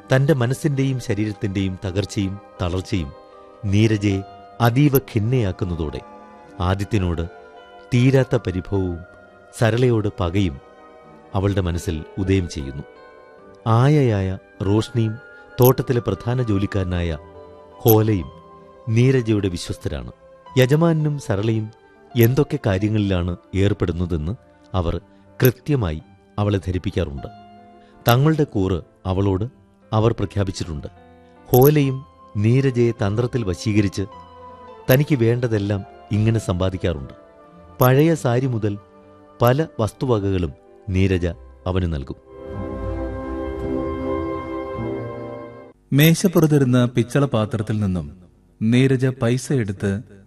തന്റെ മനസ്സിന്റെയും ശരീരത്തിന്റെയും തകർച്ചയും തളർച്ചയും നീരജയെ അതീവ ഖിന്നയാക്കുന്നതോടെ ആദിത്യനോട് തീരാത്ത പരിഭവവും സരളയോട് പകയും അവളുടെ മനസ്സിൽ ഉദയം ചെയ്യുന്നു ആയയായ റോഷ്നിയും തോട്ടത്തിലെ പ്രധാന ജോലിക്കാരനായ ഹോലയും നീരജയുടെ വിശ്വസ്തരാണ് യജമാനും സരളയും എന്തൊക്കെ കാര്യങ്ങളിലാണ് ഏർപ്പെടുന്നതെന്ന് അവർ കൃത്യമായി അവളെ ധരിപ്പിക്കാറുണ്ട് തങ്ങളുടെ കൂറ് അവളോട് അവർ പ്രഖ്യാപിച്ചിട്ടുണ്ട് ഹോലയും നീരജയെ തന്ത്രത്തിൽ വശീകരിച്ച് തനിക്ക് വേണ്ടതെല്ലാം ഇങ്ങനെ സമ്പാദിക്കാറുണ്ട് പഴയ സാരി മുതൽ പല വസ്തുവകകളും നീരജ അവന് നൽകും മേശപ്പുറത്തിരുന്ന പിച്ചള പാത്രത്തിൽ നിന്നും നീരജ പൈസ എടുത്ത്